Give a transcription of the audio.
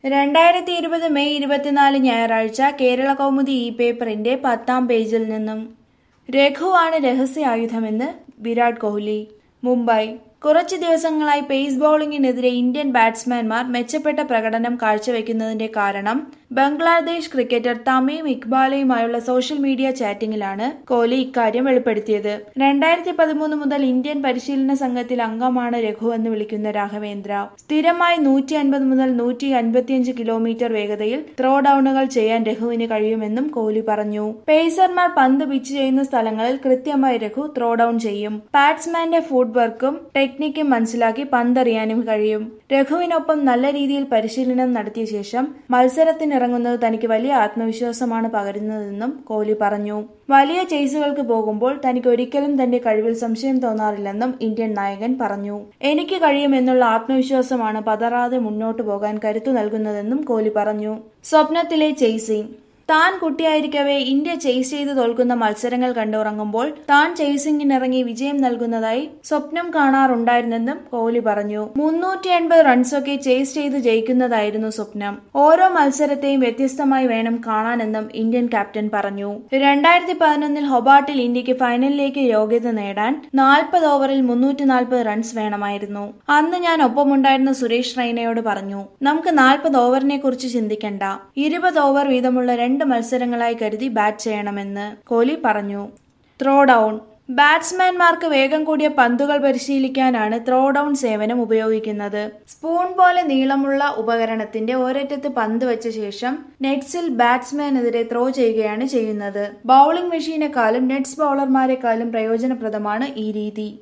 രണ്ടായിരത്തി ഇരുപത് മെയ് ഇരുപത്തിനാല് ഞായറാഴ്ച കേരള കൗമുദി ഇ പേപ്പറിന്റെ പത്താം പേജിൽ നിന്നും രഘുവാണ് രഹസ്യായുധമെന്ന് വിരാട് കോഹ്ലി മുംബൈ കുറച്ചു ദിവസങ്ങളായി പേസ് ബൌളിംഗിനെതിരെ ഇന്ത്യൻ ബാറ്റ്സ്മാൻമാർ മെച്ചപ്പെട്ട പ്രകടനം കാഴ്ചവെക്കുന്നതിന്റെ കാരണം ബംഗ്ലാദേശ് ക്രിക്കറ്റർ തമീം ഇക്ബാലയുമായുള്ള സോഷ്യൽ മീഡിയ ചാറ്റിംഗിലാണ് കോഹ്ലി ഇക്കാര്യം വെളിപ്പെടുത്തിയത് രണ്ടായിരത്തി പതിമൂന്ന് മുതൽ ഇന്ത്യൻ പരിശീലന സംഘത്തിൽ അംഗമാണ് രഘു എന്ന് വിളിക്കുന്ന രാഘവേന്ദ്ര സ്ഥിരമായി നൂറ്റി അൻപത് മുതൽ നൂറ്റി അൻപത്തിയഞ്ച് കിലോമീറ്റർ വേഗതയിൽ ത്രോ ഡൌണുകൾ ചെയ്യാൻ രഘുവിന് കഴിയുമെന്നും കോഹ്ലി പറഞ്ഞു പേസർമാർ പന്ത് പിച്ച് ചെയ്യുന്ന സ്ഥലങ്ങളിൽ കൃത്യമായി രഘു ത്രോ ഡൌൺ ചെയ്യും ബാറ്റ്സ്മാന്റെ ഫുഡ് വർക്കും ടെക്നിക്കും മനസ്സിലാക്കി പന്തെറിയാനും കഴിയും രഘുവിനൊപ്പം നല്ല രീതിയിൽ പരിശീലനം നടത്തിയ ശേഷം മത്സരത്തിനിറങ്ങുന്നത് തനിക്ക് വലിയ ആത്മവിശ്വാസമാണ് പകരുന്നതെന്നും കോഹ്ലി പറഞ്ഞു വലിയ ചേസുകൾക്ക് പോകുമ്പോൾ തനിക്ക് ഒരിക്കലും തന്റെ കഴിവിൽ സംശയം തോന്നാറില്ലെന്നും ഇന്ത്യൻ നായകൻ പറഞ്ഞു എനിക്ക് കഴിയുമെന്നുള്ള ആത്മവിശ്വാസമാണ് പതറാതെ മുന്നോട്ടു പോകാൻ കരുത്തു നൽകുന്നതെന്നും കോഹ്ലി പറഞ്ഞു സ്വപ്നത്തിലെ ചേസിംഗ് താൻ കുട്ടിയായിരിക്കവേ ഇന്ത്യ ചേസ് ചെയ്ത് തോൽക്കുന്ന മത്സരങ്ങൾ കണ്ടുറങ്ങുമ്പോൾ താൻ ചേസിംഗിനിറങ്ങി വിജയം നൽകുന്നതായി സ്വപ്നം കാണാറുണ്ടായിരുന്നെന്നും കോഹ്ലി പറഞ്ഞു മുന്നൂറ്റി എൺപത് റൺസൊക്കെ ചേസ് ചെയ്ത് ജയിക്കുന്നതായിരുന്നു സ്വപ്നം ഓരോ മത്സരത്തെയും വ്യത്യസ്തമായി വേണം കാണാനെന്നും ഇന്ത്യൻ ക്യാപ്റ്റൻ പറഞ്ഞു രണ്ടായിരത്തി പതിനൊന്നിൽ ഹൊബാട്ടിൽ ഇന്ത്യക്ക് ഫൈനലിലേക്ക് യോഗ്യത നേടാൻ നാൽപ്പത് ഓവറിൽ മുന്നൂറ്റി നാൽപ്പത് റൺസ് വേണമായിരുന്നു അന്ന് ഞാൻ ഒപ്പമുണ്ടായിരുന്ന സുരേഷ് റൈനയോട് പറഞ്ഞു നമുക്ക് നാൽപ്പത് ഓവറിനെ കുറിച്ച് ചിന്തിക്കണ്ട ഇരുപത് ഓവർ വീതമുള്ള രണ്ട് മത്സരങ്ങളായി കരുതി ബാറ്റ് ചെയ്യണമെന്ന് കോഹ്ലി പറഞ്ഞു ത്രോ ഡൌൺ ബാറ്റ്സ്മാൻമാർക്ക് വേഗം കൂടിയ പന്തുകൾ പരിശീലിക്കാനാണ് ത്രോ ഡൌൺ സേവനം ഉപയോഗിക്കുന്നത് സ്പൂൺ പോലെ നീളമുള്ള ഉപകരണത്തിന്റെ ഒരറ്റത്ത് പന്ത് വെച്ച ശേഷം നെറ്റ്സിൽ ബാറ്റ്സ്മാനെതിരെ ത്രോ ചെയ്യുകയാണ് ചെയ്യുന്നത് ബൌളിംഗ് മെഷീനെക്കാളും നെറ്റ്സ് ബൌളർമാരെക്കാളും പ്രയോജനപ്രദമാണ് ഈ രീതി